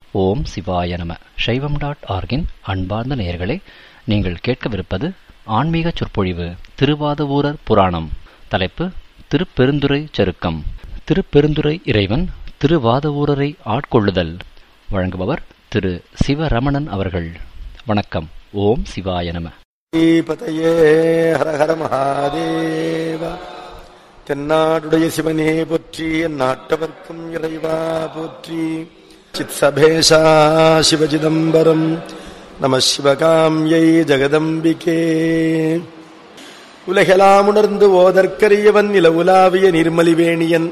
ஓம் சிவாய நம சைவம் டாட் ஆர்கின் அன்பார்ந்த நேயர்களே நீங்கள் கேட்கவிருப்பது ஆன்மீக சொற்பொழிவு திருவாதவூரர் புராணம் தலைப்பு திருப்பெருந்துறை சருக்கம் திருப்பெருந்துறை இறைவன் திருவாதவூரரை ஆட்கொள்ளுதல் வழங்குபவர் திரு சிவரமணன் அவர்கள் வணக்கம் ஓம் சிவாய நம பதையே ஹர ஹர மகாதேவ தென்னாடுடைய சிவனே போற்றி நாட்டவர்க்கும் இறைவா போற்றி சித் சபேஷா சிவசிதம்பரம் நம சிவகாம்யை ஜெகதம்பிகே உலகெலாம் உணர்ந்து ஓதற்கரியவன் நில உலாவிய நிர்மலிவேணியன்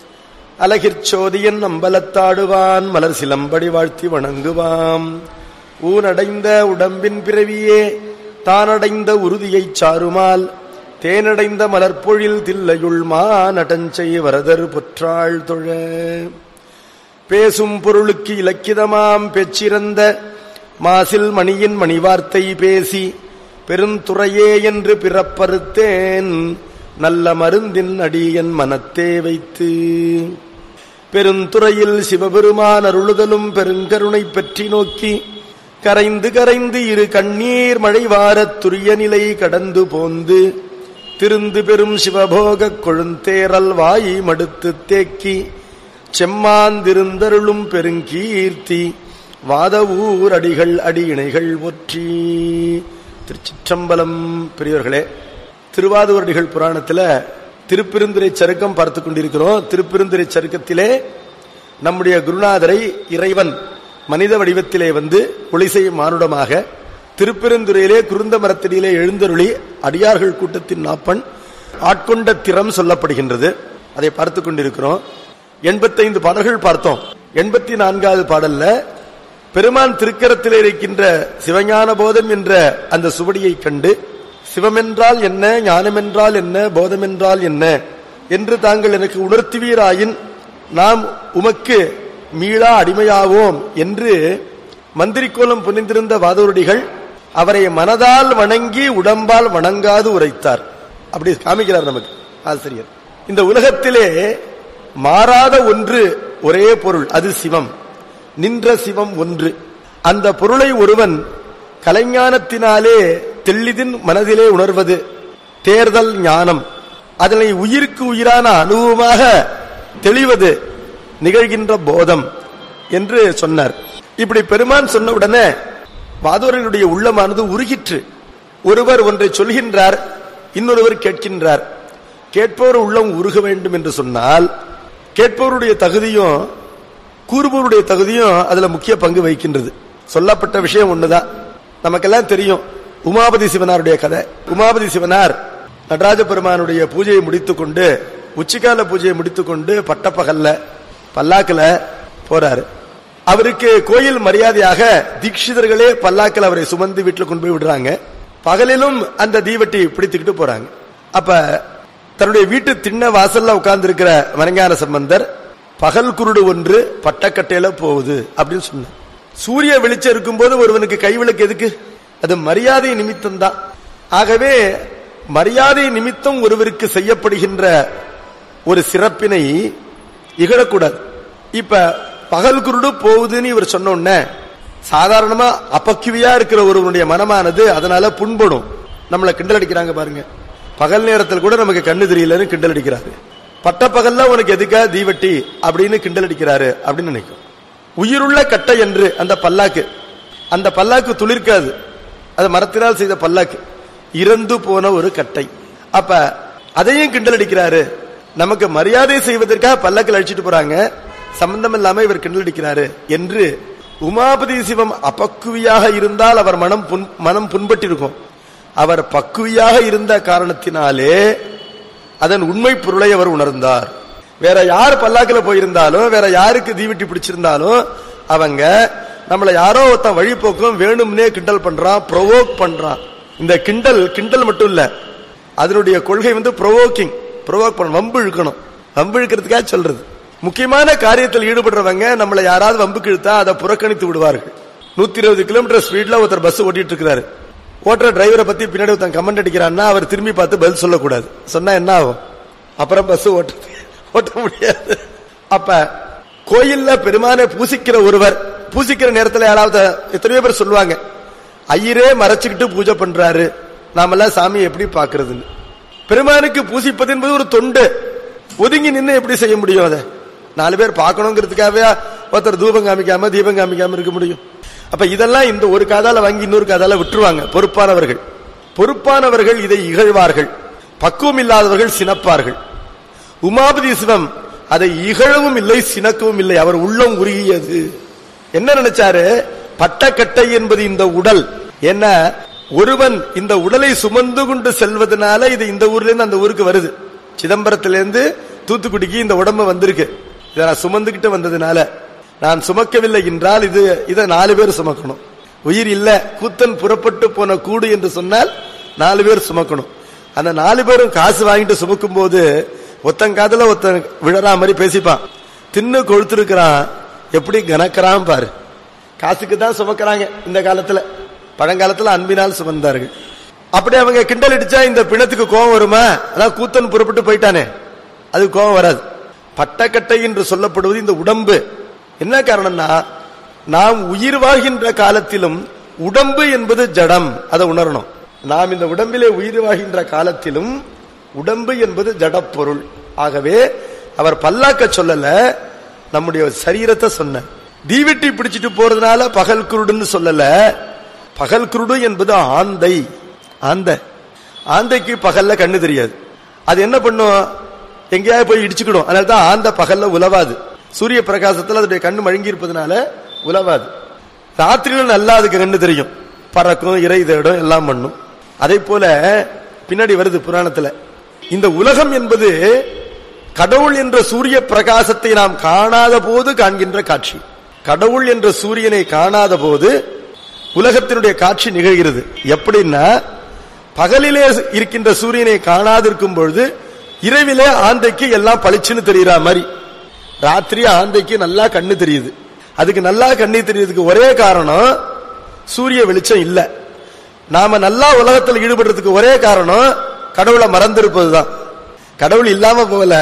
அலகிற் அம்பலத்தாடுவான் மலர் சிலம்படி வாழ்த்தி வணங்குவாம் ஊனடைந்த உடம்பின் பிறவியே தானடைந்த உறுதியைச் சாருமால் தேனடைந்த மலர்பொழில் தில்லையுள் மாநடஞ்சை வரதர் பொற்றாள் தொழ பேசும் பொருளுக்கு இலக்கிதமாம் பெச்சிறந்த மாசில் மணியின் மணிவார்த்தை பேசி பெருந்துறையே என்று பிறப்பறுத்தேன் நல்ல மருந்தின் அடியன் மனத்தே வைத்து பெருந்துறையில் சிவபெருமான் அருளுதலும் பெருங்கருணை பற்றி நோக்கி கரைந்து கரைந்து இரு கண்ணீர் மழை வாரத் துரிய நிலை கடந்து போந்து திருந்து பெரும் சிவபோகக் கொழுந்தேரல் வாய் மடுத்து தேக்கி செம்மாந்திருந்தருளும் பெருங்கீர்த்தி வாதவூர் அடிகள் அடியிணைகள் ஒற்றி திருச்சிற்றம்பலம் பெரியவர்களே திருவாதூரடிகள் புராணத்துல திருப்பெருந்துரை சருக்கம் பார்த்துக் கொண்டிருக்கிறோம் திருப்பெருந்துரை சருக்கத்திலே நம்முடைய குருநாதரை இறைவன் மனித வடிவத்திலே வந்து ஒளிசை மானுடமாக திருப்பெருந்துறையிலே குருந்த மரத்தடியிலே எழுந்தருளி அடியார்கள் கூட்டத்தின் நாப்பன் ஆட்கொண்ட திறம் சொல்லப்படுகின்றது அதை பார்த்துக் கொண்டிருக்கிறோம் எண்பத்தைந்து பாடல்கள் பார்த்தோம் எண்பத்தி நான்காவது பாடல்ல பெருமான் திருக்கரத்திலே இருக்கின்ற சிவஞான போதம் என்ற அந்த சுவடியை கண்டு சிவமென்றால் என்ன ஞானமென்றால் என்ன போதமென்றால் என்ன என்று தாங்கள் எனக்கு உணர்த்துவீராயின் நாம் உமக்கு மீளா அடிமையாவோம் என்று மந்திரிக்கோலம் புனிந்திருந்த வாதோரடிகள் அவரை மனதால் வணங்கி உடம்பால் வணங்காது உரைத்தார் அப்படி காமிக்கிறார் நமக்கு ஆசிரியர் இந்த உலகத்திலே மாறாத ஒன்று ஒரே பொருள் அது சிவம் நின்ற சிவம் ஒன்று அந்த பொருளை ஒருவன் கலைஞானத்தினாலே தெள்ளிதின் மனதிலே உணர்வது தேர்தல் ஞானம் அதனை உயிருக்கு உயிரான அனுபவமாக தெளிவது நிகழ்கின்ற போதம் என்று சொன்னார் இப்படி பெருமான் சொன்ன உடனே வாதோரனுடைய உள்ளமானது உருகிற்று ஒருவர் ஒன்றை சொல்கின்றார் இன்னொருவர் கேட்கின்றார் கேட்பவர் உள்ளம் உருக வேண்டும் என்று சொன்னால் கேட்பவருடைய தகுதியும் கூறுபவருடைய தகுதியும் அதுல முக்கிய பங்கு வகிக்கின்றது சொல்லப்பட்ட விஷயம் ஒண்ணுதான் நமக்கெல்லாம் தெரியும் உமாபதி சிவனாருடைய கதை உமாபதி சிவனார் நடராஜ பெருமானுடைய பூஜையை முடித்துக் கொண்டு உச்சிக்கால பூஜையை முடித்துக் கொண்டு பட்டப்பகல்ல பல்லாக்குல போறாரு அவருக்கு கோயில் மரியாதையாக தீட்சிதர்களே பல்லாக்கில் அவரை சுமந்து வீட்டுல கொண்டு போய் விடுறாங்க பகலிலும் அந்த தீவட்டி பிடித்துக்கிட்டு போறாங்க அப்ப தன்னுடைய வீட்டு திண்ண வாசல்ல உட்கார்ந்து இருக்கிற மரங்கான சம்பந்தர் பகல் குருடு ஒன்று பட்டக்கட்டையில போகுது அப்படின்னு சொன்னார் சூரிய வெளிச்சம் இருக்கும்போது ஒருவனுக்கு கைவிளக்கு எதுக்கு அது மரியாதை நிமித்தம் தான் ஆகவே மரியாதை நிமித்தம் ஒருவருக்கு செய்யப்படுகின்ற ஒரு சிறப்பினை இகழக்கூடாது இப்ப பகல் குருடு போகுதுன்னு இவர் சொன்ன உடனே சாதாரணமா அப்பக்குவியா இருக்கிற ஒருவனுடைய மனமானது அதனால புண்படும் நம்மளை கிண்டல் அடிக்கிறாங்க பாருங்க பகல் நேரத்தில் கூட நமக்கு கண்ணு தெரியலன்னு கிண்டல் அடிக்கிறாரு பட்ட பகல்ல உனக்கு எதுக்கா தீவட்டி அப்படின்னு கிண்டல் அடிக்கிறாரு அப்படின்னு நினைக்கும் உயிருள்ள கட்டை என்று அந்த பல்லாக்கு அந்த பல்லாக்கு துளிர்க்காது அது மரத்தினால் செய்த பல்லாக்கு இறந்து போன ஒரு கட்டை அப்ப அதையும் கிண்டல் அடிக்கிறாரு நமக்கு மரியாதை செய்வதற்காக பல்லக்கில் அழிச்சிட்டு போறாங்க சம்பந்தம் இல்லாம இவர் கிண்டல் அடிக்கிறாரு என்று உமாபதி சிவம் அப்பக்குவியாக இருந்தால் அவர் மனம் புண் மனம் புண்பட்டிருக்கும் அவர் பக்குவியாக இருந்த காரணத்தினாலே அதன் உண்மை பொருளை அவர் உணர்ந்தார் வேற யார் பல்லாக்கில் போயிருந்தாலும் வேற யாருக்கு தீவிட்டி பிடிச்சிருந்தாலும் அவங்க நம்மளை யாரோ ஒருத்தன் வழிபோக்கும் வேணும்னே கிண்டல் பண்றான் ப்ரொவோக் பண்றான் இந்த கிண்டல் கிண்டல் மட்டும் இல்ல அதனுடைய கொள்கை வந்து ப்ரொவோக்கிங் ப்ரொவோக் பண்ண வம்பு இழுக்கணும் வம்பு இழுக்கிறதுக்காக சொல்றது முக்கியமான காரியத்தில் ஈடுபடுறவங்க நம்மளை யாராவது வம்புக்கு இழுத்தா அதை புறக்கணித்து விடுவார்கள் நூத்தி இருபது கிலோமீட்டர் ஸ்பீட்ல ஒருத்தர் பஸ் ஓட்டிட்டு இருக்கிறாரு ஓட்டுற டிரைவரை பத்தி பின்னாடி ஒருத்தன் கமெண்ட் அடிக்கிறான்னா அவர் திரும்பி பார்த்து பதில் சொல்லக்கூடாது சொன்னா என்ன ஆகும் அப்புறம் பஸ் ஓட்ட ஓட்ட முடியாது அப்ப கோயில்ல பெருமானை பூசிக்கிற ஒருவர் பூசிக்கிற நேரத்துல யாராவது எத்தனையோ பேர் சொல்லுவாங்க ஐயரே மறைச்சுக்கிட்டு பூஜை பண்றாரு நாமெல்லாம் சாமியை எப்படி பாக்குறதுன்னு பெருமானுக்கு பூசிப்பது என்பது ஒரு தொண்டு ஒதுங்கி நின்று எப்படி செய்ய முடியும் அதை நாலு பேர் பார்க்கணுங்கிறதுக்காகவே ஒருத்தர் தூபம் காமிக்காம தீபம் காமிக்காம இருக்க முடியும் அப்ப இதெல்லாம் இந்த ஒரு காதால வாங்கி இன்னொரு காதால விட்டுருவாங்க பொறுப்பானவர்கள் பொறுப்பானவர்கள் இதை இகழ்வார்கள் பக்குவம் இல்லாதவர்கள் சினப்பார்கள் உமாபதி சிவம் அதை இகழவும் இல்லை சினக்கவும் இல்லை அவர் உள்ளம் உருகியது என்ன நினைச்சாரு பட்டக்கட்டை என்பது இந்த உடல் என்ன ஒருவன் இந்த உடலை சுமந்து கொண்டு செல்வதனால இது இந்த ஊர்ல இருந்து அந்த ஊருக்கு வருது சிதம்பரத்திலிருந்து தூத்துக்குடிக்கு இந்த உடம்பு வந்திருக்கு இதை நான் சுமந்துகிட்டு வந்ததுனால நான் சுமக்கவில்லை என்றால் இது இதை நாலு பேர் சுமக்கணும் உயிர் இல்ல கூத்தன் புறப்பட்டு போன கூடு என்று சொன்னால் நாலு பேர் சுமக்கணும் அந்த நாலு பேரும் காசு வாங்கிட்டு சுமக்கும் போது ஒத்தன் காதுல ஒத்தன் விழறா மாதிரி பேசிப்பான் தின்னு கொழுத்திருக்கிறான் எப்படி கனக்கிறான் பாரு காசுக்கு தான் சுமக்கிறாங்க இந்த காலத்துல பழங்காலத்துல அன்பினால் சுமந்தார்கள் அப்படி அவங்க கிண்டல் அடிச்சா இந்த பிணத்துக்கு கோபம் வருமா அதான் கூத்தன் புறப்பட்டு போயிட்டானே அது கோபம் வராது பட்டக்கட்டை என்று சொல்லப்படுவது இந்த உடம்பு என்ன காரணம்னா நாம் உயிர் வாழ்கின்ற காலத்திலும் உடம்பு என்பது ஜடம் அதை உணரணும் நாம் இந்த உடம்பிலே உயிர் வாழ்கின்ற காலத்திலும் உடம்பு என்பது ஜடப்பொருள் ஆகவே அவர் பல்லாக்க சொல்லல நம்முடைய சரீரத்தை சொன்ன தீவெட்டி பிடிச்சிட்டு போறதுனால பகல் குருடுன்னு சொல்லல பகல் குருடு என்பது ஆந்தை ஆந்தை ஆந்தைக்கு பகல்ல கண்ணு தெரியாது அது என்ன பண்ணும் எங்கேயாவது போய் இடிச்சுக்கிடும் அதனால தான் ஆந்த பகல்ல உலவாது சூரிய பிரகாசத்துல அதனுடைய கண்ணு மழுங்கி இருப்பதனால உலவாது ராத்திரியில நல்லா அதுக்கு கண்ணு தெரியும் பறக்கும் இறை தேடும் எல்லாம் பண்ணும் அதே போல பின்னாடி வருது புராணத்துல இந்த உலகம் என்பது கடவுள் என்ற சூரிய பிரகாசத்தை நாம் காணாத போது காண்கின்ற காட்சி கடவுள் என்ற சூரியனை காணாத போது உலகத்தினுடைய காட்சி நிகழ்கிறது எப்படின்னா பகலிலே இருக்கின்ற சூரியனை காணாதிருக்கும் பொழுது இரவிலே ஆந்தைக்கு எல்லாம் பளிச்சுன்னு தெரியுற மாதிரி ராத்திரி ஆந்தைக்கு நல்லா கண்ணு தெரியுது அதுக்கு நல்லா கண்ணு தெரியுறதுக்கு ஒரே காரணம் சூரிய வெளிச்சம் இல்ல நாம நல்லா உலகத்தில் ஈடுபடுறதுக்கு ஒரே காரணம் கடவுளை மறந்திருப்பதுதான் கடவுள் இல்லாம போல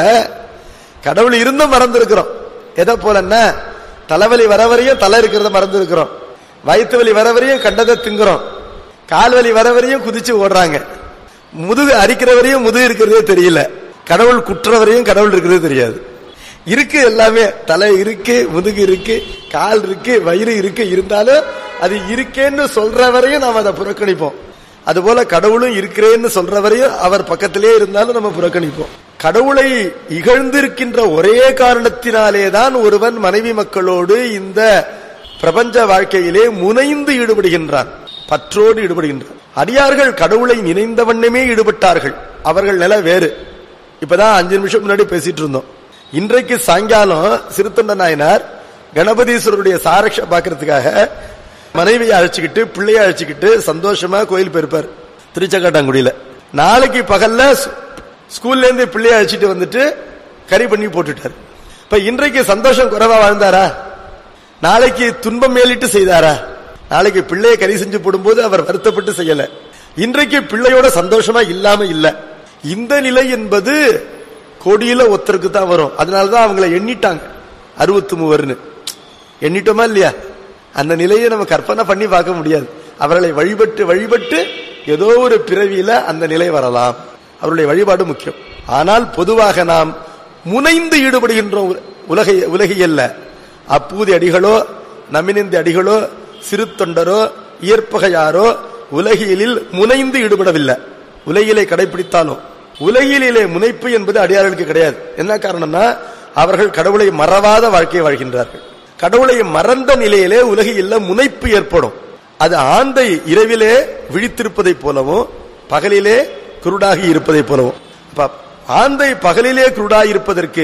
கடவுள் இருந்தும் மறந்திருக்கிறோம் எதை போலன்னா தலைவலி வர வரையும் தலை இருக்கிறத மறந்திருக்கிறோம் வயிற்று வலி வர வரையும் கண்டதை திங்குறோம் கால் வலி வர வரையும் குதிச்சு ஓடுறாங்க முதுகு அரிக்கிற வரையும் முதுகு இருக்கிறதே தெரியல கடவுள் குற்ற வரையும் கடவுள் இருக்கிறது தெரியாது இருக்கு எல்லாமே தலை இருக்கு முதுகு இருக்கு கால் இருக்கு வயிறு இருக்கு இருந்தாலும் அது இருக்கேன்னு சொல்ற வரையும் நாம் அதை புறக்கணிப்போம் அதுபோல கடவுளும் இருக்கிறேன்னு சொல்ற வரையும் அவர் பக்கத்திலே இருந்தாலும் நம்ம புறக்கணிப்போம் கடவுளை இகழ்ந்திருக்கின்ற ஒரே காரணத்தினாலே தான் ஒருவன் மனைவி மக்களோடு இந்த பிரபஞ்ச வாழ்க்கையிலே முனைந்து ஈடுபடுகின்றான் பற்றோடு ஈடுபடுகின்றான் அடியார்கள் கடவுளை நினைந்த வண்ணமே ஈடுபட்டார்கள் அவர்கள் நிலை வேறு இப்பதான் அஞ்சு நிமிஷம் முன்னாடி பேசிட்டு இருந்தோம் இன்றைக்கு சாயங்காலம் சிறுத்தொண்ட நாயனார் கணபதீஸ்வரருடைய சாரக்ஷ பாக்குறதுக்காக மனைவியை அழைச்சுக்கிட்டு பிள்ளைய அழைச்சுக்கிட்டு சந்தோஷமா கோயில் போயிருப்பார் திருச்சக்காட்டாங்குடியில நாளைக்கு பகல்ல ஸ்- ஸ்கூல்ல இருந்து பிள்ளைய அழைச்சிட்டு வந்துட்டு கறி பண்ணி போட்டுட்டார் இப்ப இன்றைக்கு சந்தோஷம் குறைவா வாழ்ந்தாரா நாளைக்கு துன்பம் மேலிட்டு செய்தாரா நாளைக்கு பிள்ளைய கறி செஞ்சு போடும்போது அவர் வருத்தப்பட்டு செய்யல இன்றைக்கு பிள்ளையோட சந்தோஷமா இல்லாம இல்ல இந்த நிலை என்பது கோடியில ஒருத்தருக்கு தான் வரும் அதனாலதான் அவங்கள எண்ணிட்டாங்க அறுபத்தி மூவர்னு எண்ணிட்டோமா இல்லையா அந்த நிலையை நம்ம கற்பனை பண்ணி பார்க்க முடியாது அவர்களை வழிபட்டு வழிபட்டு ஏதோ ஒரு பிறவியில அந்த நிலை வரலாம் அவருடைய வழிபாடு முக்கியம் ஆனால் பொதுவாக நாம் முனைந்து ஈடுபடுகின்றோம் உல- உலகை உலகியல்ல அப்பூதி அடிகளோ நமினிந்த அடிகளோ சிறு தொண்டரோ இயற்பகையாரோ உலகியலில் முனைந்து ஈடுபடவில்லை உலகிலே கடைபிடித்தாலும் உலகிலே முனைப்பு என்பது அடியார்களுக்கு கிடையாது என்ன காரணம்னா அவர்கள் கடவுளை மறவாத வாழ்க்கையை வாழ்கின்றார்கள் கடவுளை மறந்த நிலையிலே உலகில் முனைப்பு ஏற்படும் அது ஆந்தை இரவிலே விழித்திருப்பதைப் போலவும் பகலிலே குருடாகி இருப்பதைப் போலவும் அப்ப ஆந்தை பகலிலே குருடாகி இருப்பதற்கு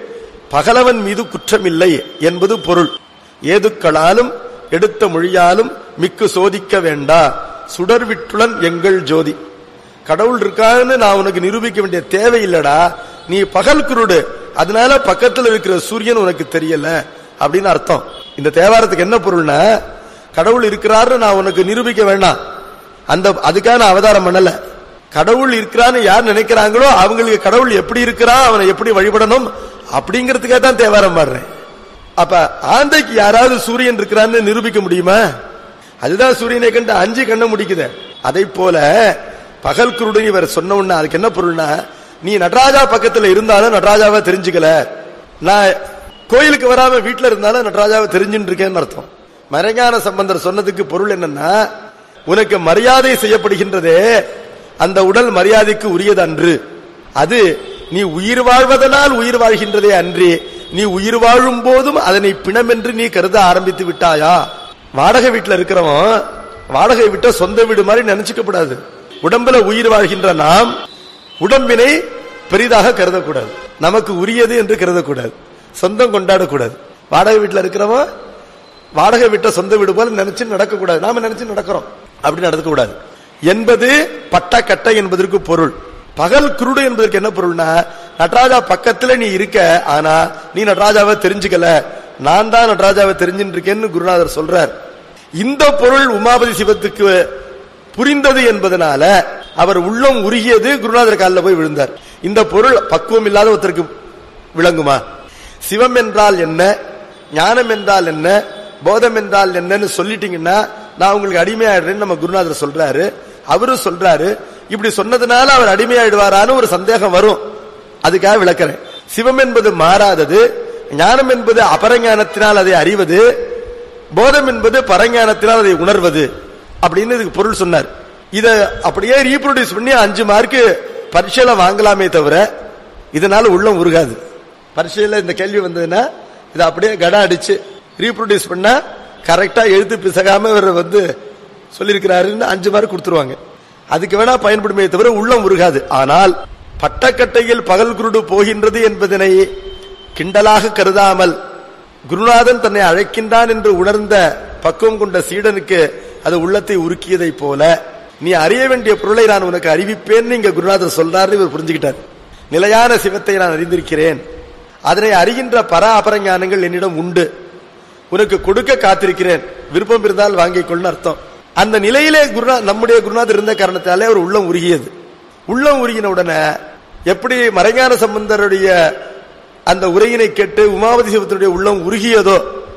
பகலவன் மீது குற்றமில்லை என்பது பொருள் ஏதுக்களாலும் எடுத்த மொழியாலும் மிக்கு சோதிக்க வேண்டா சுடர் விட்டுளன் எங்கள் ஜோதி கடவுள் இருக்கான்னு நான் உனக்கு நிரூபிக்க வேண்டிய தேவையில்லடா நீ பகல் குருடு அதனால பக்கத்துல இருக்கிற சூரியன் உனக்கு தெரியல அப்படின்னு அர்த்தம் இந்த தேவாரத்துக்கு என்ன பொருள்னா கடவுள் இருக்கிறாருன்னு நான் உனக்கு நிரூபிக்க வேண்டாம் அந்த அதுக்காக நான் அவதாரம் பண்ணல கடவுள் இருக்கிறான்னு யார் நினைக்கிறாங்களோ அவங்களுக்கு கடவுள் எப்படி இருக்கிறான் அவனை எப்படி வழிபடணும் அப்படிங்கிறதுக்காக தான் தேவாரம் பாடுறேன் அப்ப ஆந்தைக்கு யாராவது சூரியன் இருக்கிறான்னு நிரூபிக்க முடியுமா அதுதான் சூரியனை கண்டு அஞ்சு கண்ணை முடிக்குது அதை போல பகல் குருடன் இவர் சொன்ன உடனே அதுக்கு என்ன பொருள்னா நீ நடராஜா பக்கத்துல இருந்தாலும் நடராஜாவை தெரிஞ்சுக்கல நான் கோயிலுக்கு வராம வீட்டுல இருந்தாலும் நடராஜாவை தெரிஞ்சுட்டு இருக்கேன்னு அர்த்தம் மறைஞான சம்பந்தர் சொன்னதுக்கு பொருள் என்னன்னா உனக்கு மரியாதை செய்யப்படுகின்றதே அந்த உடல் மரியாதைக்கு உரியது அன்று அது நீ உயிர் வாழ்வதனால் உயிர் வாழ்கின்றதே அன்றி நீ உயிர் வாழும் போதும் அதனை பிணம் என்று நீ கருத ஆரம்பித்து விட்டாயா வாடகை வீட்டுல இருக்கிறவன் வாடகை விட்ட சொந்த வீடு மாதிரி நினைச்சுக்கப்படாது உடம்புல உயிர் வாழ்கின்ற நாம் உடம்பினை பெரிதாக கருதக்கூடாது நமக்கு உரியது என்று கருதக்கூடாது சொந்தம் கொண்டாடக்கூடாது வாடகை வீட்டுல இருக்கிறவன் வாடகை விட்ட சொந்த வீடு போல நினைச்சு நடக்கக்கூடாது நாம நினைச்சு நடக்கிறோம் அப்படி நடக்கக்கூடாது என்பது பட்ட கட்டை என்பதற்கு பொருள் பகல் குருடு என்பதற்கு என்ன பொருள்னா நடராஜா பக்கத்துல நீ இருக்க ஆனா நீ நடராஜாவை தெரிஞ்சுக்கல நான் தான் நடராஜாவை தெரிஞ்சுட்டு இருக்கேன்னு குருநாதர் சொல்றார் இந்த பொருள் உமாபதி சிவத்துக்கு புரிந்தது என்பதனால அவர் உள்ளம் உருகியது குருநாதர் காலில் போய் விழுந்தார் இந்த பொருள் பக்குவம் இல்லாத ஒருத்தருக்கு விளங்குமா சிவம் என்றால் என்ன ஞானம் என்றால் என்ன போதம் என்றால் என்னன்னு சொல்லிட்டீங்கன்னா நான் உங்களுக்கு அடிமையாயிடுறேன்னு நம்ம குருநாதர் சொல்றாரு அவரும் சொல்றாரு இப்படி சொன்னதுனால அவர் அடிமையாயிடுவாரான்னு ஒரு சந்தேகம் வரும் அதுக்காக விளக்குறேன் சிவம் என்பது மாறாதது ஞானம் என்பது அபரஞானத்தினால் அதை அறிவது போதம் என்பது பரஞானத்தினால் அதை உணர்வது அப்படின்னு இதுக்கு பொருள் சொன்னார் இத அப்படியே ரீப்ரொடியூஸ் பண்ணி அஞ்சு மார்க்கு பரீட்சையில வாங்கலாமே தவிர இதனால உள்ளம் உருகாது பரீட்சையில இந்த கேள்வி வந்ததுன்னா இதை அப்படியே கட அடிச்சு ரீப்ரொடியூஸ் பண்ணா கரெக்டா எழுத்து பிசகாம இவர் வந்து சொல்லியிருக்கிறாருன்னு அஞ்சு மார்க் கொடுத்துருவாங்க அதுக்கு வேணா பயன்படுமே தவிர உள்ளம் உருகாது ஆனால் பட்டக்கட்டையில் பகல் குருடு போகின்றது என்பதனை கிண்டலாக கருதாமல் குருநாதன் தன்னை அழைக்கின்றான் என்று உணர்ந்த பக்குவம் கொண்ட சீடனுக்கு அது உள்ளத்தை உருக்கியதை போல நீ அறிய வேண்டிய பொருளை நான் உனக்கு அறிவிப்பேன் இங்க குருநாதர் சொல்றாரு இவர் புரிஞ்சுக்கிட்டார் நிலையான சிவத்தை நான் அறிந்திருக்கிறேன் அதனை அறிகின்ற பர அபர ஞானங்கள் என்னிடம் உண்டு உனக்கு கொடுக்க காத்திருக்கிறேன் விருப்பம் இருந்தால் வாங்கிக் கொள்ளுன்னு அர்த்தம் அந்த நிலையிலே குருநா நம்முடைய குருநாதர் இருந்த காரணத்தாலே அவர் உள்ளம் உருகியது உள்ளம் உருகின உடனே எப்படி மறைஞான சம்பந்தருடைய அந்த உரையினை கேட்டு உமாவதி சிவத்தினுடைய உள்ளம் உருகியதோ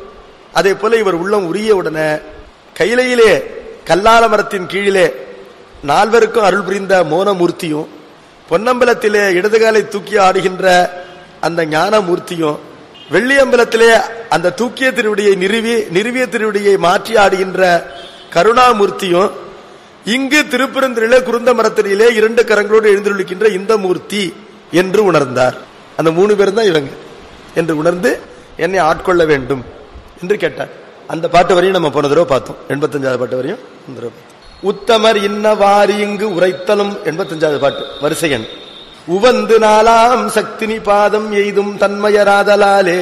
அதே போல இவர் உள்ளம் உருகிய உடனே கையிலையிலே கல்லால மரத்தின் கீழிலே நால்வருக்கும் அருள் புரிந்த மோனமூர்த்தியும் பொன்னம்பலத்திலே இடதுகாலை தூக்கி ஆடுகின்ற அந்த ஞானமூர்த்தியும் வெள்ளியம்பலத்திலே அந்த தூக்கிய திருவடியை நிறுவி நிறுவிய திருவடியை மாற்றி ஆடுகின்ற கருணாமூர்த்தியும் இங்கு திருப்பெருந்திரிலே குருந்த மரத்திலே இரண்டு கரங்களோடு எழுந்துள்ளிக்கின்ற இந்த மூர்த்தி என்று உணர்ந்தார் அந்த மூணு பேரும் தான் இவங்க என்று உணர்ந்து என்னை ஆட்கொள்ள வேண்டும் என்று கேட்டார் அந்த பாட்டு வரையும் நம்ம போன தடவை பார்த்தோம் எண்பத்தஞ்சாவது பாட்டு வரையும் இந்த தடவை பார்த்தோம். உத்தமர் இன்னவாறு இங்கு உரைத்தலும் எண்பத்தஞ்சாவது பாட்டு வரிசை எண் உவந்து நாலாம் சக்தினி பாதம் எய்தும் தன்மயராதலாலே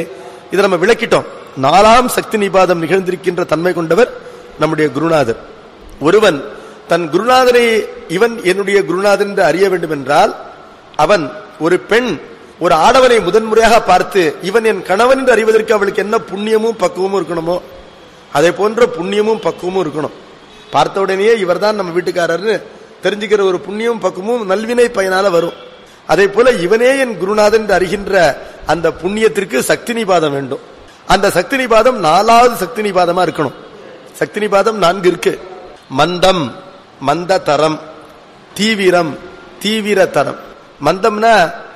இதை நம்ம விளக்கிட்டோம் நாலாம் சக்தி நிபாதம் நிகழ்ந்திருக்கின்ற தன்மை கொண்டவர் நம்முடைய குருநாதர் ஒருவன் தன் குருநாதனை இவன் என்னுடைய குருநாதன் என்று அறிய வேண்டும் என்றால் அவன் ஒரு பெண் ஒரு ஆடவனை முதன்முறையாக பார்த்து இவன் என் கணவன் என்று அறிவதற்கு அவளுக்கு என்ன புண்ணியமும் பக்குவமும் இருக்கணுமோ அதே போன்ற புண்ணியமும் பக்குவமும் இருக்கணும் பார்த்த உடனேயே இவர்தான் நம்ம வீட்டுக்காரர்னு தெரிஞ்சுக்கிற ஒரு புண்ணியமும் பக்குவமும் நல்வினை பயனால வரும் அதே போல இவனே என் குருநாதன் என்று அறிகின்ற அந்த புண்ணியத்திற்கு சக்தி நிபாதம் வேண்டும் அந்த சக்தி நிபாதம் நாலாவது சக்தி நிபாதமா இருக்கணும் சக்தி நிபாதம் நான்கு இருக்கு மந்தம் மந்த தரம் தீவிரம் தீவிர தரம் மந்தம்னா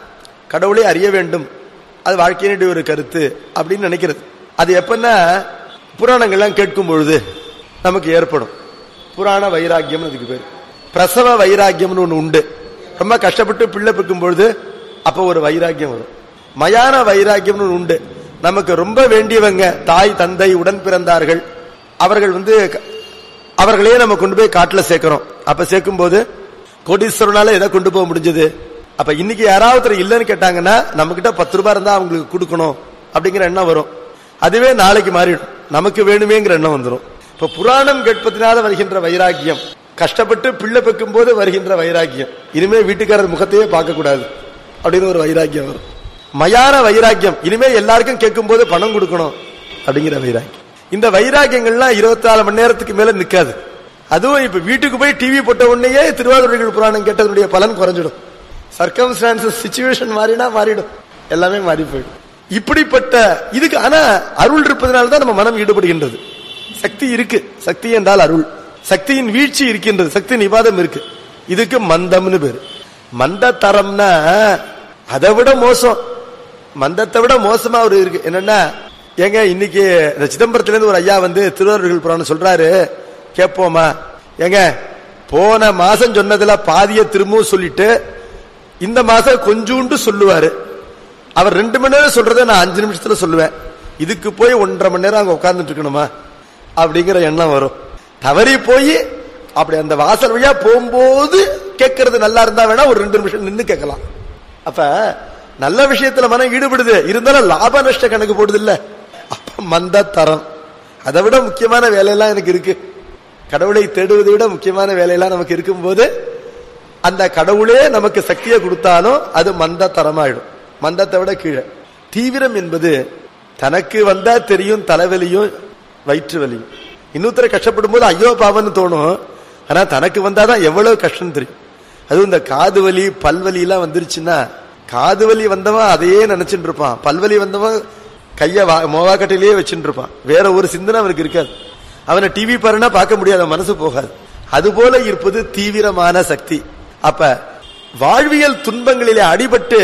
கடவுளை அறிய வேண்டும் அது வாழ்க்கையினுடைய ஒரு கருத்து அப்படின்னு நினைக்கிறது அது எப்பன்னா புராணங்கள்லாம் கேட்கும் பொழுது நமக்கு ஏற்படும் புராண வைராக்கியம் அதுக்கு பேர் பிரசவ வைராக்கியம்னு ஒண்ணு உண்டு ரொம்ப கஷ்டப்பட்டு பிள்ளை பெக்கும் பொழுது அப்ப ஒரு வைராக்கியம் வரும் மயான வைராக்கியம்னு ஒண்ணு உண்டு நமக்கு ரொம்ப வேண்டியவங்க தாய் தந்தை உடன் பிறந்தார்கள் அவர்கள் வந்து க- அவர்களே நம்ம கொண்டு போய் காட்டுல சேர்க்கிறோம் அப்ப சேர்க்கும் போது கோடீஸ்வரனால எதை கொண்டு போக முடிஞ்சது அப்ப இன்னைக்கு யாராவது ஒருத்தர் இல்லைன்னு கேட்டாங்கன்னா நம்ம கிட்ட பத்து ரூபாய் இருந்தா அவங்களுக்கு கொடுக்கணும் அப்படிங்கிற எண்ணம் வரும் அதுவே நாளைக்கு மாறிடும் நமக்கு வேணுமேங்கிற எண்ணம் வந்துடும் இப்ப புராணம் கேட்பதனால வருகின்ற வைராக்கியம் கஷ்டப்பட்டு பிள்ளை பெக்கும் போது வருகின்ற வைராக்கியம் இனிமே வீட்டுக்காரர் முகத்தையே பார்க்க கூடாது அப்படின்னு ஒரு வைராக்கியம் வரும் மயான வைராக்கியம் இனிமே எல்லாருக்கும் கேட்கும் போது பணம் கொடுக்கணும் அப்படிங்கிற வைராக்கியம் இந்த வைராக்கியங்கள்லாம் இருபத்தி நாலு மணி நேரத்துக்கு மேல நிக்காது அதுவும் இப்ப வீட்டுக்கு போய் டிவி போட்ட உடனேயே திருவாதிரைகள் புராணம் கேட்டதனுடைய பலன் குறைஞ்சிடும் சர்க்கம்ஸ்டான்சஸ் சுச்சுவேஷன் மாறினா மாறிடும் எல்லாமே மாறி போயிடும் இப்படிப்பட்ட இதுக்கு ஆனா அருள் இருப்பதனால தான் நம்ம மனம் ஈடுபடுகின்றது சக்தி இருக்கு சக்தி என்றால் அருள் சக்தியின் வீழ்ச்சி இருக்கின்றது சக்தி நிவாதம் இருக்கு இதுக்கு மந்தம்னு பேரு மந்த தரம்னா அதை விட மோசம் மந்தத்தை விட மோசமா ஒரு இருக்கு என்னன்னா ஏங்க இன்னைக்கு இந்த சிதம்பரத்துல இருந்து ஒரு ஐயா வந்து திருவாரூர்கள் புராணம் சொல்றாரு கேட்போமா ஏங்க போன மாசம் சொன்னதுல பாதிய திரும்பவும் சொல்லிட்டு இந்த மாசம் கொஞ்சூண்டு சொல்லுவாரு அவர் ரெண்டு மணி நேரம் சொல்றதை நான் அஞ்சு நிமிஷத்துல சொல்லுவேன் இதுக்கு போய் ஒன்றரை மணி நேரம் அங்க உட்கார்ந்துட்டு இருக்கணுமா அப்படிங்கிற எண்ணம் வரும் தவறி போய் அப்படி அந்த வாசல் வழியா போகும்போது கேட்கறது நல்லா இருந்தா வேணா ஒரு ரெண்டு நிமிஷம் நின்னு கேட்கலாம் அப்ப நல்ல விஷயத்துல மனம் ஈடுபடுது இருந்தாலும் லாப நஷ்ட கணக்கு போடுது இல்ல அப்ப மந்த தரம் அதை விட முக்கியமான வேலையெல்லாம் எனக்கு இருக்கு கடவுளை தேடுவதை விட முக்கியமான வேலையெல்லாம் நமக்கு இருக்கும்போது அந்த கடவுளே நமக்கு சக்தியை கொடுத்தாலும் அது மந்த தரமாயிடும் மந்தத்தை விட கீழே தீவிரம் என்பது தனக்கு வந்தா தெரியும் தலைவலியும் வயிற்று வலியும் இன்னொருத்தரை கஷ்டப்படும் போது ஐயோ பாவன்னு தோணும் ஆனா தனக்கு வந்தாதான் எவ்வளவு கஷ்டம் தெரியும் அதுவும் இந்த காது வலி பல்வலி எல்லாம் வந்துருச்சுன்னா காது வலி வந்தவன் அதையே நினைச்சுட்டு இருப்பான் பல்வலி வந்தவன் கைய மோவாக்கட்டையிலேயே வச்சுட்டு இருப்பான் வேற ஒரு சிந்தனை அவனுக்கு இருக்காது அவனை டிவி பாருன்னா பார்க்க முடியாது மனசு போகாது அதுபோல இருப்பது தீவிரமான சக்தி அப்ப வாழ்வியல் துன்பங்களிலே அடிபட்டு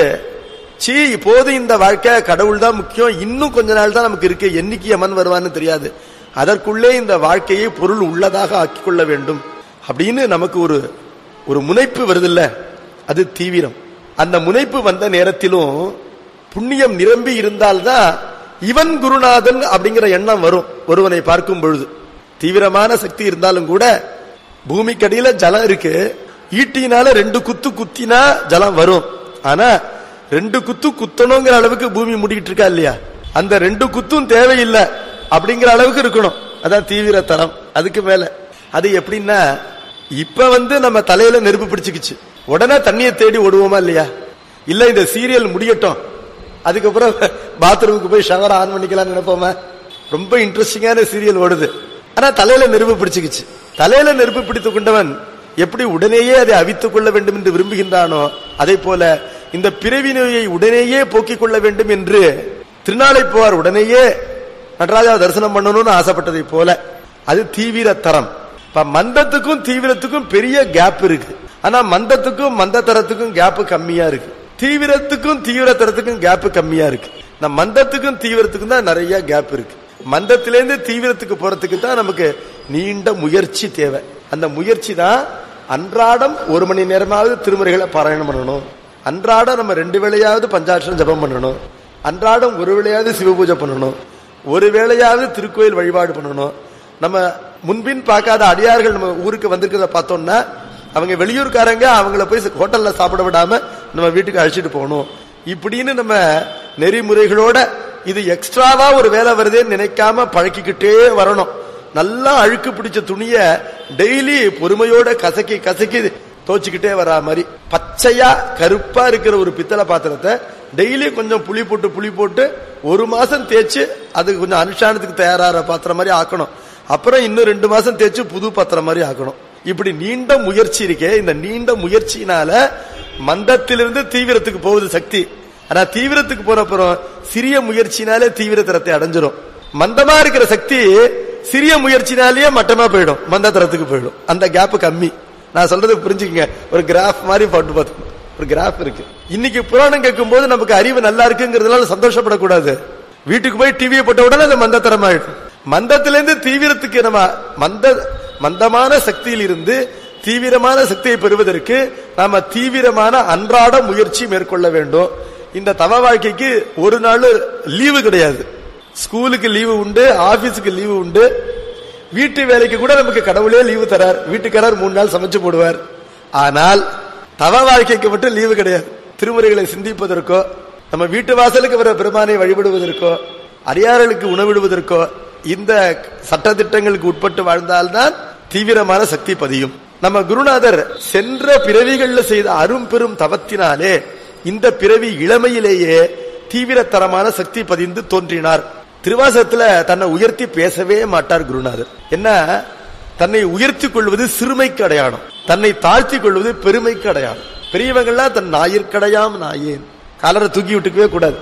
சீ இப்போது இந்த வாழ்க்கை கடவுள் தான் முக்கியம் இன்னும் கொஞ்ச நாள் தான் நமக்கு இருக்கு என்னைக்கு அமன் வருவான்னு தெரியாது அதற்குள்ளே இந்த வாழ்க்கையை பொருள் உள்ளதாக ஆக்கிக் கொள்ள வேண்டும் அப்படின்னு நமக்கு ஒரு ஒரு முனைப்பு வருதில்ல அது தீவிரம் அந்த முனைப்பு வந்த நேரத்திலும் புண்ணியம் நிரம்பி இருந்தால்தான் இவன் குருநாதன் அப்படிங்கிற எண்ணம் வரும் ஒருவனை பார்க்கும் பொழுது தீவிரமான சக்தி இருந்தாலும் கூட பூமிக்கடியில ஜலம் இருக்கு ஈட்டினால ரெண்டு குத்து குத்தினா ஜலம் வரும் ஆனா ரெண்டு குத்து குத்தணுங்கிற அளவுக்கு பூமி முடிக்கிட்டு இருக்கா இல்லையா அந்த ரெண்டு குத்தும் தேவையில்லை அப்படிங்கிற அளவுக்கு இருக்கணும் அதான் தீவிர தரம் அதுக்கு மேல அது எப்படின்னா இப்ப வந்து நம்ம தலையில நெருப்பு பிடிச்சுக்கிச்சு உடனே தண்ணியை தேடி ஓடுவோமா இல்லையா இல்ல இந்த சீரியல் முடியட்டும் அதுக்கப்புறம் பாத்ரூமுக்கு போய் ஷவர் ஆன் பண்ணிக்கலாம் நினைப்போமா ரொம்ப இன்ட்ரெஸ்டிங்கான சீரியல் ஓடுது ஆனா தலையில நெருப்பு பிடிச்சுக்கிச்சு தலையில நெருப்பு பிடித்துக் கொண்டவன் எப்படி உடனேயே அதை அவித்துக் கொள்ள வேண்டும் என்று விரும்புகின்றானோ அதே போல இந்த பிறவி நோயை உடனேயே போக்கிக் கொள்ள வேண்டும் என்று திருநாளை போவார் உடனேயே நடராஜா தரிசனம் பண்ணணும்னு ஆசைப்பட்டதை போல அது தீவிர தரம் இப்ப மந்தத்துக்கும் தீவிரத்துக்கும் பெரிய கேப் இருக்கு ஆனா மந்தத்துக்கும் மந்த தரத்துக்கும் கேப் கம்மியா இருக்கு தீவிரத்துக்கும் தீவிர தரத்துக்கும் கேப் கம்மியா இருக்கு இந்த மந்தத்துக்கும் தீவிரத்துக்கும் தான் நிறைய கேப் இருக்கு மந்தத்திலேருந்து தீவிரத்துக்கு போறதுக்கு தான் நமக்கு நீண்ட முயற்சி தேவை அந்த முயற்சி தான் அன்றாடம் ஒரு மணி நேரமாவது திருமுறைகளை பாராயணம் பண்ணணும் அன்றாடம் நம்ம ரெண்டு வேளையாவது பஞ்சாட்சரம் ஜபம் பண்ணணும் அன்றாடம் ஒரு வேளையாவது சிவ பூஜை பண்ணணும் ஒரு வேளையாவது திருக்கோயில் வழிபாடு பண்ணணும் நம்ம முன்பின் பார்க்காத அடியார்கள் நம்ம ஊருக்கு வந்திருக்கிறத பார்த்தோம்னா அவங்க வெளியூர்காரங்க அவங்கள போய் ஹோட்டல்ல சாப்பிட விடாம நம்ம வீட்டுக்கு அழைச்சிட்டு போகணும் இப்படின்னு நம்ம நெறிமுறைகளோட இது எக்ஸ்ட்ராவா ஒரு வேலை வருதேன்னு நினைக்காம பழக்கிக்கிட்டே வரணும் நல்லா அழுக்கு பிடிச்ச துணிய டெய்லி பொறுமையோட கசக்கி கசக்கி தோச்சுக்கிட்டே வரா மாதிரி பச்சையா கருப்பா இருக்கிற ஒரு பித்தளை பாத்திரத்தை டெய்லி கொஞ்சம் புளி போட்டு புளி போட்டு ஒரு மாசம் தேய்ச்சு அது கொஞ்சம் அனுஷ்டானத்துக்கு தயாராகிற பாத்திரம் மாதிரி ஆக்கணும் அப்புறம் இன்னும் ரெண்டு மாசம் தேய்ச்சு புது பாத்திரம் மாதிரி ஆக்கணும் இப்படி நீண்ட முயற்சி இருக்கே இந்த நீண்ட முயற்சியினால மந்தத்திலிருந்து தீவிரத்துக்கு போகுது சக்தி ஆனா தீவிரத்துக்கு போற அப்புறம் சிறிய முயற்சினாலே தீவிர தரத்தை அடைஞ்சிரும் மந்தமா இருக்கிற சக்தி சிறிய முயற்சினாலேயே மட்டமா போயிடும் மந்த தரத்துக்கு போயிடும் அந்த கேப் கம்மி நான் சொல்றது புரிஞ்சுக்கங்க ஒரு கிராஃப் மாதிரி போட்டு பார்த்து ஒரு கிராஃப் இருக்கு இன்னைக்கு புராணம் கேட்கும் போது நமக்கு அறிவு நல்லா இருக்குங்கிறதுனால சந்தோஷப்படக்கூடாது வீட்டுக்கு போய் டிவியை போட்ட உடனே அது மந்தத்தரம் ஆயிடும் மந்தத்திலிருந்து தீவிரத்துக்கு நம்ம மந்த மந்தமான சக்தியில் இருந்து தீவிரமான சக்தியை பெறுவதற்கு நாம தீவிரமான அன்றாட முயற்சி மேற்கொள்ள வேண்டும் இந்த தவ வாழ்க்கைக்கு ஒரு நாள் லீவு கிடையாது ஸ்கூலுக்கு லீவு உண்டு ஆபீஸுக்கு லீவு உண்டு வீட்டு வேலைக்கு கூட நமக்கு கடவுளே லீவு தரார் வீட்டுக்காரர் மூணு நாள் சமைச்சு போடுவார் ஆனால் தவ வாழ்க்கைக்கு மட்டும் லீவு கிடையாது திருமுறைகளை சிந்திப்பதற்கோ நம்ம வீட்டு வாசலுக்கு வர பெருமானை வழிபடுவதற்கோ அடியார்களுக்கு உணவிடுவதற்கோ இந்த சட்டத்திட்டங்களுக்கு உட்பட்டு வாழ்ந்தால்தான் தீவிரமான சக்தி பதியும் நம்ம குருநாதர் சென்ற பிறவிகள்ல செய்த அரும் பெரும் தவத்தினாலே இந்த பிறவி இளமையிலேயே தீவிரத்தரமான சக்தி பதிந்து தோன்றினார் திருவாசகத்துல தன்னை உயர்த்தி பேசவே மாட்டார் குருநாதர் என்ன தன்னை உயர்த்தி கொள்வது சிறுமைக்கு அடையாளம் தன்னை தாழ்த்தி கொள்வது பெருமைக்கு அடையாளம் பெரியவங்கள்லாம் தன் ஞாயிற்கடையாம் நாயேன் காலரை தூக்கி விட்டுக்கவே கூடாது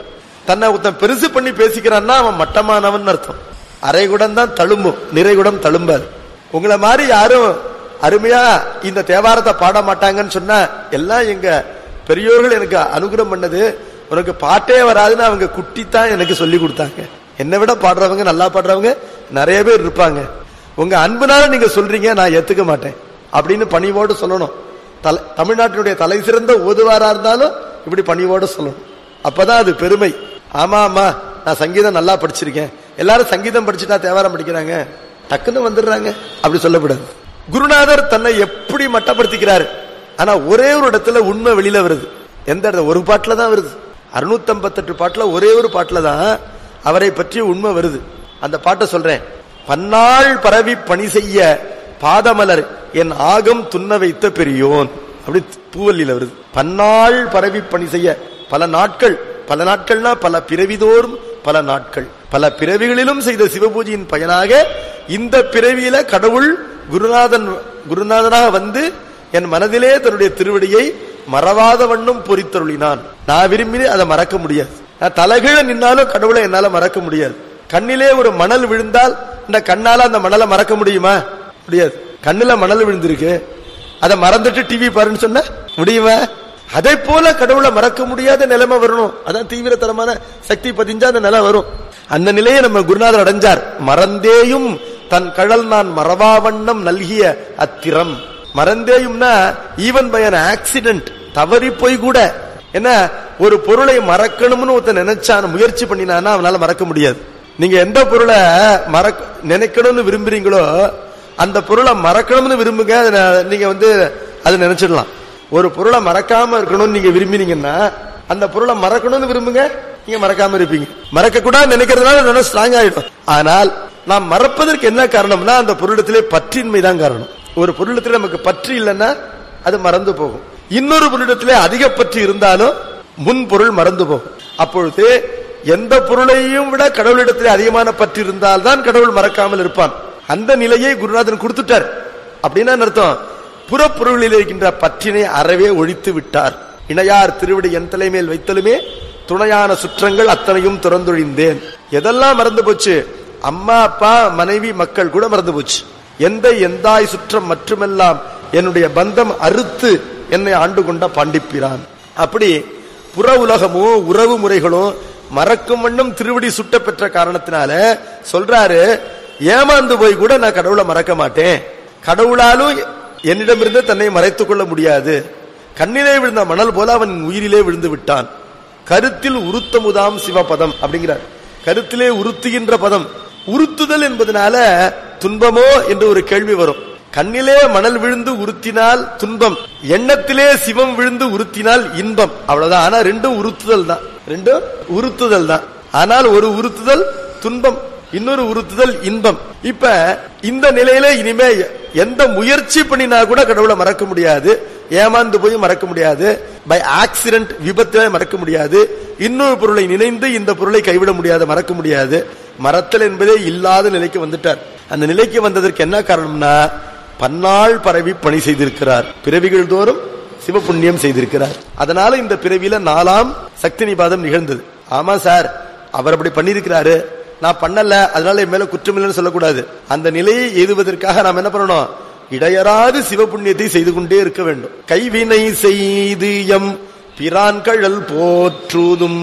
தன்னை ஒருத்தன் பெருசு பண்ணி பேசிக்கிறான்னா அவன் மட்டமானவன் அர்த்தம் அரைகுடம் தான் தழும்பும் நிறைகுடம் தழும்பாது உங்களை மாதிரி யாரும் அருமையா இந்த தேவாரத்தை பாட மாட்டாங்கன்னு சொன்னா எல்லாம் எங்க பெரியோர்கள் எனக்கு அனுகிரகம் பண்ணது உனக்கு பாட்டே வராதுன்னு அவங்க குட்டித்தான் எனக்கு சொல்லி கொடுத்தாங்க என்னை விட பாடுறவங்க நல்லா பாடுறவங்க நிறைய பேர் இருப்பாங்க உங்க அன்புனால நீங்க சொல்றீங்க நான் ஏத்துக்க மாட்டேன் அப்படின்னு பணிவோடு சொல்லணும் தல- தமிழ்நாட்டினுடைய தலை சிறந்த ஓதுவாரா இருந்தாலும் இப்படி பணிவோடு சொல்லணும் அப்பதான் அது பெருமை ஆமா ஆமா நான் சங்கீதம் நல்லா படிச்சிருக்கேன் எல்லாரும் சங்கீதம் படிச்சுட்டா தேவாரம் படிக்கிறாங்க டக்குன்னு வந்துடுறாங்க அப்படி சொல்லக்கூடாது குருநாதர் தன்னை எப்படி மட்டப்படுத்திக்கிறாரு ஆனா ஒரே ஒரு இடத்துல உண்மை வெளியில வருது எந்த இடத்துல ஒரு பாட்டுல தான் வருது அறுநூத்தம்பத்தெட்டு பாட்டுல ஒரே ஒரு பாட்டுல தான் அவரை பற்றிய உண்மை வருது அந்த பாட்டை சொல்றேன் பன்னாள் பரவி பணி செய்ய பாதமலர் என் ஆகம் துண்ண வைத்த பெரியோன் அப்படி பூவல்லியில வருது பன்னாள் பரவி பணி செய்ய பல நாட்கள் பல நாட்கள்னா பல பிறவிதோறும் பல நாட்கள் பல பிறவிகளிலும் செய்த சிவபூஜையின் பயனாக இந்த பிறவியில கடவுள் குருநாதன் குருநாதனாக வந்து என் மனதிலே தன்னுடைய திருவடியை மறவாத வண்ணம் பொறித்தருளினான் நான் விரும்பி அதை மறக்க முடியாது நான் தலைகீழ நின்னாலும் கடவுளை என்னால மறக்க முடியாது கண்ணிலே ஒரு மணல் விழுந்தால் இந்த கண்ணால அந்த மணலை மறக்க முடியுமா முடியாது கண்ணுல மணல் விழுந்திருக்கு அதை மறந்துட்டு டிவி பாருன்னு சொன்ன முடியுமா அதே போல கடவுளை மறக்க முடியாத நிலைமை வரணும் அதான் தீவிரத்தரமான சக்தி பதிஞ்சா அந்த நிலை வரும் அந்த நிலையை நம்ம குருநாதர் அடைஞ்சார் மறந்தேயும் தன் கழல் நான் மறவாவண்ணம் நல்கிய அத்திரம் மறந்தேயும்னா ஈவன் பை an ஆக்சிடென்ட் தவறி போய் கூட என்ன ஒரு பொருளை மறக்கணும்னு ஒருத்தன் நினைச்சான் முயற்சி பண்ணினானா அவனால மறக்க முடியாது நீங்க எந்த பொருளை மறக்க நினைக்கணும்னு விரும்புறீங்களோ அந்த பொருளை மறக்கணும்னு விரும்புங்க அதை ந- நீங்க வந்து அதை நினைச்சிடலாம் ஒரு பொருளை மறக்காம இருக்கணும்னு நீங்க விரும்பினீங்கன்னா அந்த பொருளை மறக்கணும்னு விரும்புங்க நீங்க மறக்காம இருப்பீங்க மறக்க கூடாது நினைக்கிறதுனால நல்லா ஸ்ட்ராங் ஆயிடும் ஆனால் நாம் மறப்பதற்கு என்ன காரணம்னா அந்த பொருளிடத்திலே பற்றின்மை தான் காரணம் ஒரு பொருளிடத்தில் நமக்கு பற்று இல்லைன்னா அது மறந்து போகும் இன்னொரு பொருளிடத்திலே அதிக பற்று இருந்தாலும் முன் பொருள் மறந்து போகும் அப்பொழுது எந்த பொருளையும் விட கடவுளிடத்திலே அதிகமான பற்று இருந்தால்தான் கடவுள் மறக்காமல் இருப்பான் அந்த நிலையை குருநாதன் கொடுத்துட்டார் அப்படின்னா என்ன அர்த்தம் புறப்பொருளில் இருக்கின்ற பற்றினை அறவே ஒழித்து விட்டார் இணையார் திருவிடி என் தலைமேல் வைத்தலுமே துணையான சுற்றங்கள் அத்தனையும் துறந்தொழிந்தேன் எதெல்லாம் மறந்து போச்சு அம்மா அப்பா மனைவி மக்கள் கூட மறந்து போச்சு எந்த எந்தாய் சுற்றம் மட்டுமெல்லாம் என்னுடைய பந்தம் அறுத்து என்னை ஆண்டு கொண்ட பாண்டிப்பிரான் அப்படி புற உலகமும் உறவு முறைகளும் மறக்கும் வண்ணம் திருவடி சுட்ட பெற்ற காரணத்தினால சொல்றாரு ஏமாந்து போய் கூட நான் கடவுளை மறக்க மாட்டேன் கடவுளாலும் என்னிடமிருந்து தன்னை மறைத்துக் கொள்ள முடியாது கண்ணிலே விழுந்த மணல் போல அவன் உயிரிலே விழுந்து விட்டான் கருத்தில் உருத்தமுதாம் சிவபதம் அப்படிங்கிறார் கருத்திலே உருத்துகின்ற பதம் உருத்துதல் என்பதனால துன்பமோ என்று ஒரு கேள்வி வரும் கண்ணிலே மணல் விழுந்து உருத்தினால் துன்பம் எண்ணத்திலே சிவம் விழுந்து உருத்தினால் இன்பம் அவ்வளவுதான் ஆனா ரெண்டும் உருத்துதல் தான் ரெண்டும் உருத்துதல் தான் ஆனால் ஒரு உருத்துதல் துன்பம் இன்னொரு உருத்துதல் இன்பம் இப்ப இந்த நிலையில இனிமே எந்த முயற்சி பண்ணினா கூட கடவுளை மறக்க முடியாது ஏமாந்து போய் மறக்க முடியாது பை ஆக்சிடென்ட் விபத்துல மறக்க முடியாது இன்னொரு பொருளை நினைந்து இந்த பொருளை கைவிட முடியாது மறக்க முடியாது மறத்தல் என்பதே இல்லாத நிலைக்கு வந்துட்டார் அந்த நிலைக்கு வந்ததற்கு என்ன காரணம்னா பன்னாள் பரவி பணி செய்திருக்கிறார் பிறவிகள் தோறும் சிவபுண்ணியம் செய்திருக்கிறார் அதனால இந்த பிறவியில நாலாம் சக்தி நிபாதம் நிகழ்ந்தது ஆமா சார் அவர் அப்படி பண்ணியிருக்கிறாரு நான் பண்ணல அதனால என் மேல குற்றம் இல்லைன்னு சொல்லக்கூடாது அந்த நிலையை எய்துவதற்காக நாம் என்ன பண்ணணும் இடையறாது சிவபுண்ணியத்தை செய்து கொண்டே இருக்க வேண்டும் கைவினை செய்து எம் பிரான் கழல் போற்றுதும்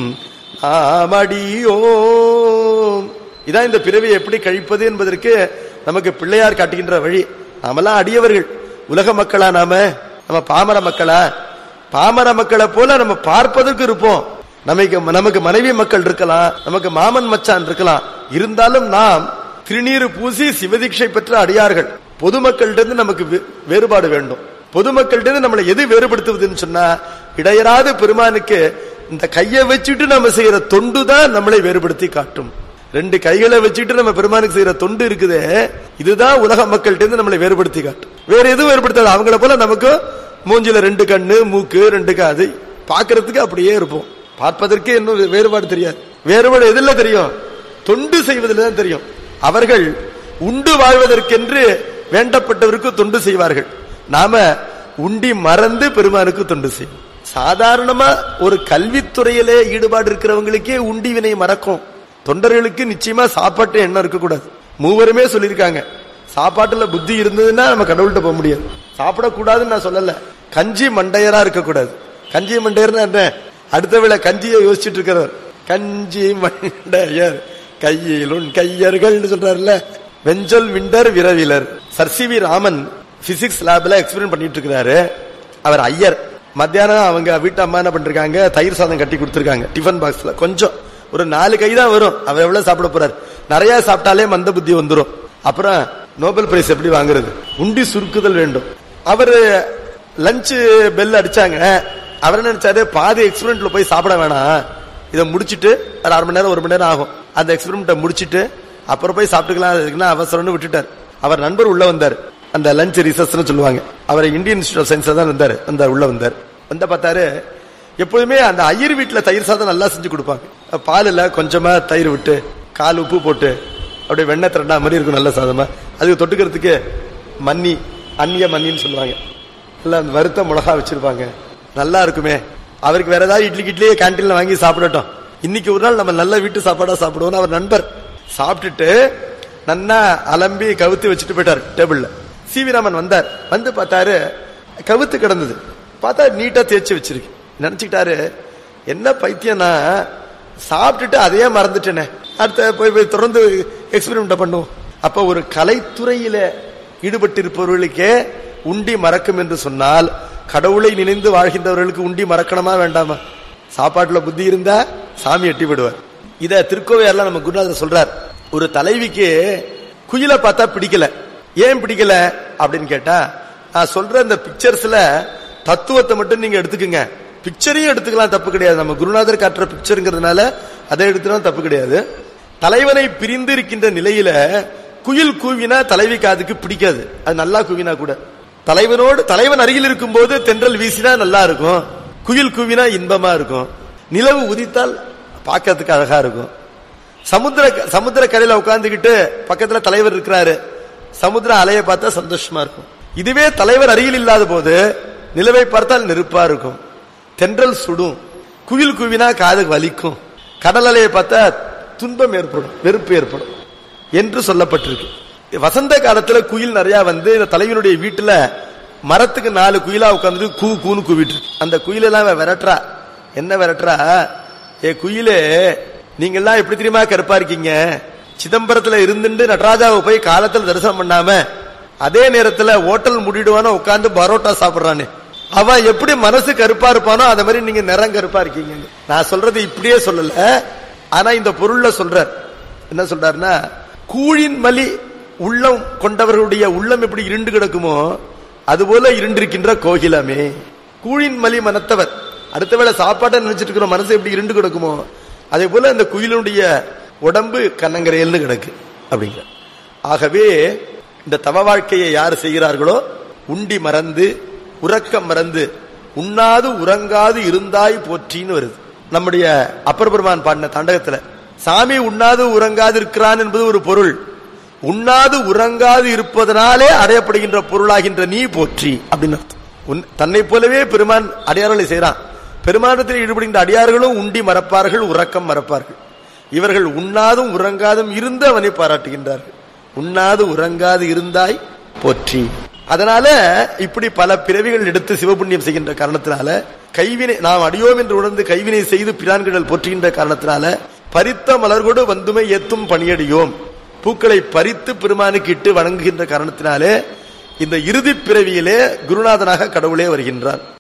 நாமடியோம் இதான் இந்த பிறவியை எப்படி கழிப்பது என்பதற்கு நமக்கு பிள்ளையார் காட்டுகின்ற வழி நாமெல்லாம் அடியவர்கள் உலக மக்களா நாம நம்ம பாமர மக்களா பாமர மக்களை போல நம்ம பார்ப்பதற்கு இருப்போம் நமக்கு நமக்கு மனைவி மக்கள் இருக்கலாம் நமக்கு மாமன் மச்சான் இருக்கலாம் இருந்தாலும் நாம் திருநீறு பூசி சிவதீட்சை பெற்ற அடியார்கள் பொதுமக்கள்கிட்ட நமக்கு வே- வேறுபாடு வேண்டும் பொதுமக்கள்கிட்ட நம்மளை எது வேறுபடுத்துவதுன்னு சொன்னா இடையராத பெருமானுக்கு இந்த கையை வச்சுட்டு நம்ம செய்யற தொண்டு தான் நம்மளை வேறுபடுத்தி காட்டும் ரெண்டு கைகளை வச்சுட்டு நம்ம பெருமானுக்கு செய்யற தொண்டு இருக்குதே இதுதான் உலக மக்கள்கிட்ட இருந்து நம்மளை வேறுபடுத்தி காட்டும் வேற எதுவும் வேறுபடுத்தாது அவங்கள போல நமக்கு மூஞ்சில ரெண்டு கண்ணு மூக்கு ரெண்டு காது பார்க்கிறதுக்கு அப்படியே இருப்போம் பார்ப்பதற்கு இன்னும் வேறுபாடு தெரியாது வேறுபாடு எதுல தெரியும் தொண்டு செய்வதில் தான் தெரியும் அவர்கள் உண்டு வாழ்வதற்கென்று வேண்டப்பட்டவருக்கு தொண்டு செய்வார்கள் நாம உண்டி மறந்து பெருமானுக்கு தொண்டு செய்யும் சாதாரணமா ஒரு கல்வி கலைத்துறையிலே ஈடுபாடு இருக்கிறவங்களுக்கே உண்டி வினை மறக்கும் தொண்டர்களுக்கு நிச்சயமா சாப்பாட்டு எண்ணம் இருக்கக்கூடாது மூவருமே சொல்லியிருக்காங்க சாப்பாட்டுல புத்தி இருந்ததுன்னா நம்ம கடவுள்கிட்ட போக முடியாது சாப்பிடக்கூடாதுன்னு நான் சொல்லல கஞ்சி மண்டையரா இருக்கக்கூடாது கஞ்சி மண்டையர்னா என்ன அடுத்த வேளை கஞ்சியை யோசிச்சுட்டு இருக்கிறவர் கஞ்சி மண்டையர் கையில் உன் கையர்கள்னு சொல்றாருல்ல வெஞ்சொல் விண்டர் விரவிலர் sir C V Raman physics லேப்ல எக்ஸ்பெரிமெண்ட் பண்ணிட்டு இருக்கிறாரு அவர் ஐயர் மத்தியானம் அவங்க வீட்டு அம்மா என்ன பண்ணிருக்காங்க தயிர் சாதம் கட்டி கொடுத்துருக்காங்க டிஃபன் பாக்ஸ்ல கொஞ்சம் ஒரு நாலு கை தான் வரும் அவர் எவ்வளவு சாப்பிட போறாரு நிறைய சாப்பிட்டாலே மந்த புத்தி வந்துரும் அப்புறம் நோபல் பிரைஸ் எப்படி வாங்குறது உண்டி சுருக்குதல் வேண்டும் அவரு லஞ்ச் பெல் அடிச்சாங்க அவர் என்ன நினைச்சாரு பாதி எக்ஸ்பெரிமெண்ட்ல போய் சாப்பிட வேணாம் இதை முடிச்சிட்டு ஒரு அரை மணி நேரம் ஒரு மணி நேரம் ஆகும் அந்த எக்ஸ்பெரிமெண்ட்டை முடிச்சிட்டு அப்புறம் போய் சாப்பிட்டுக்கலாம் அதுக்குன்னா அவசரம்னு விட்டுட்டார் அவர் நண்பர் உள்ள வந்தார் அந்த லஞ்ச் ரிசர்ச்னு சொல்லுவாங்க அவர் இந்தியன் இன்ஸ்டியூட் ஆஃப் சயின்ஸ் தான் வந்தார் அந்த உள்ள வந்தார் வந்த பார்த்தாரு எப்போதுமே அந்த ஐயர் வீட்டுல தயிர் சாதம் நல்லா செஞ்சு கொடுப்பாங்க பாலில் கொஞ்சமா தயிர் விட்டு கால் உப்பு போட்டு அப்படியே வெண்ணெய் திரண்டா மாதிரி இருக்கும் நல்ல சாதமா அதுக்கு தொட்டுக்கிறதுக்கு மன்னி அந்நிய மன்னின்னு சொல்லுவாங்க எல்லாம் அந்த வறுத்த மிளகா வச்சிருப்பாங்க நல்லா இருக்குமே அவருக்கு வேற ஏதாவது இட்லி கிட்லியே கேன்டீன்ல வாங்கி சாப்பிடட்டும் இன்னைக்கு ஒரு நாள் நம்ம நல்ல வீட்டு சாப்பாடா சாப்பிடுவோம் அவர் நண்பர் சாப்பிட்டுட்டு நன்னா அலம்பி கவுத்து வச்சுட்டு போயிட்டார் டேபிள்ல சிவிராமன் வந்தார் வந்து பார்த்தாரு கவுத்து கிடந்தது பார்த்தா நீட்டா தேய்ச்சி வச்சிருக்கு நினைச்சுக்கிட்டாரு என்ன பைத்தியம்னா சாப்பிட்டுட்டு அதையே மறந்துட்டேனே அடுத்த போய் போய் தொடர்ந்து எக்ஸ்பெரிமெண்ட் பண்ணுவோம் அப்ப ஒரு கலைத்துறையில ஈடுபட்டிருப்பவர்களுக்கே உண்டி மறக்கும் என்று சொன்னால் கடவுளை நினைந்து வாழ்கின்றவர்களுக்கு உண்டி மறக்கணுமா வேண்டாமா சாப்பாட்டுல புத்தி இருந்தா சாமி எட்டி விடுவார் இத திருக்கோவையார்ல நம்ம குருநாதர் சொல்றார் ஒரு தலைவிக்கு குயில பார்த்தா பிடிக்கல ஏன் பிடிக்கல அப்படின்னு கேட்டா நான் சொல்ற இந்த பிக்சர்ஸ்ல தத்துவத்தை மட்டும் நீங்க எடுத்துக்கங்க பிக்சரையும் எடுத்துக்கலாம் தப்பு கிடையாது நம்ம குருநாதர் காட்டுற பிக்சருங்கிறதுனால அதை எடுத்துக்கலாம் தப்பு கிடையாது தலைவனை பிரிந்து இருக்கின்ற நிலையில குயில் கூவினா தலைவி காதுக்கு பிடிக்காது அது நல்லா கூவினா கூட தலைவனோடு தலைவன் அருகில் இருக்கும் போது தென்றல் வீசினா நல்லா இருக்கும் குயில் கூவினா இன்பமா இருக்கும் நிலவு உதித்தால் பார்க்கறதுக்கு அழகா இருக்கும் சமுத்திர சமுத்திர கரையில உட்கார்ந்துகிட்டு பக்கத்துல தலைவர் இருக்கிறாரு சமுத்திர அலையை பார்த்தா சந்தோஷமா இருக்கும் இதுவே தலைவர் அருகில் இல்லாத போது நிலவை பார்த்தால் நெருப்பா இருக்கும் தென்றல் சுடும் குயில் குவினா காது வலிக்கும் கடல் அலையை பார்த்தா துன்பம் ஏற்படும் வெறுப்பு ஏற்படும் என்று சொல்லப்பட்டிருக்கு வசந்த காலத்துல குயில் நிறைய வந்து இந்த தலைவனுடைய வீட்டுல மரத்துக்கு நாலு குயிலா உட்காந்துட்டு கூ கூன்னு கூவிட்டு இருக்கு. அந்த குயிலெல்லாம் அவன் விரட்டுறா என்ன விரட்டுறா ஏ குயிலே நீங்க எல்லாம் எப்படி தெரியுமா கருப்பா இருக்கீங்க சிதம்பரத்துல இருந்துட்டு நடராஜாவை போய் காலத்துல தரிசனம் பண்ணாம அதே நேரத்துல ஹோட்டல் முடிடுவானோ உட்கார்ந்து பரோட்டா சாப்பிடுறானே அவன் எப்படி மனசு கருப்பா இருப்பானோ அந்த மாதிரி நீங்க நிறம் கருப்பா இருக்கீங்க நான் சொல்றது இப்படியே சொல்லல ஆனா இந்த பொருள்ல சொல்றார் என்ன சொல்றாருன்னா கூழின் மலி உள்ளம் கொண்டவர்களுடைய உள்ளம் எப்படி இருண்டு கிடக்குமோ அதுபோல இருண்டிருக்கின்ற கோகிலமே கூழின் மலி மனத்தவர் அடுத்த வேளை சாப்பாட்டை நினைச்சிட்டு இருக்கிற மனசு எப்படி இருண்டு கிடக்குமோ அதே போல அந்த குயிலுடைய உடம்பு கண்ணங்கரையல்னு கிடக்கு அப்படிங்கிற ஆகவே இந்த தவ வாழ்க்கையை யார் செய்கிறார்களோ உண்டி மறந்து உறக்கம் மறந்து உண்ணாது உறங்காது இருந்தாய் போற்றின்னு வருது நம்முடைய அப்பர் பெருமான் பாடின தாண்டகத்துல சாமி உண்ணாது உறங்காது இருக்கிறான் என்பது ஒரு பொருள் உண்ணாது உறங்காது இருப்பதனாலே அடையப்படுகின்ற பொருளாகின்ற நீ போற்றி அப்படின்னு அர்த்தம். உன்- தன்னை போலவே பெருமான் அடையாளங்களை செய்றான் பெருமானத்தில் ஈடுபடுகின்ற அடியார்களும் உண்டி மறப்பார்கள் உறக்கம் மறப்பார்கள் இவர்கள் உண்ணாதும் உறங்காதும் இருந்து அவனை பாராட்டுகின்றார்கள் உண்ணாது உறங்காது இருந்தாய் போற்றி அதனால இப்படி பல பிறவிகள் எடுத்து சிவபுண்ணியம் செய்கின்ற காரணத்தினால கைவினை நாம் அடியோம் என்று உணர்ந்து கைவினை செய்து பிரான்கிடல் போற்றுகின்ற காரணத்தினால பறித்த மலர்கொடு வந்துமை ஏத்தும் பணியடியோம் பூக்களை பறித்து பெருமானுக்கு இட்டு வணங்குகின்ற காரணத்தினாலே இந்த இறுதிப் பிறவியிலே குருநாதனாக கடவுளே வருகின்றார்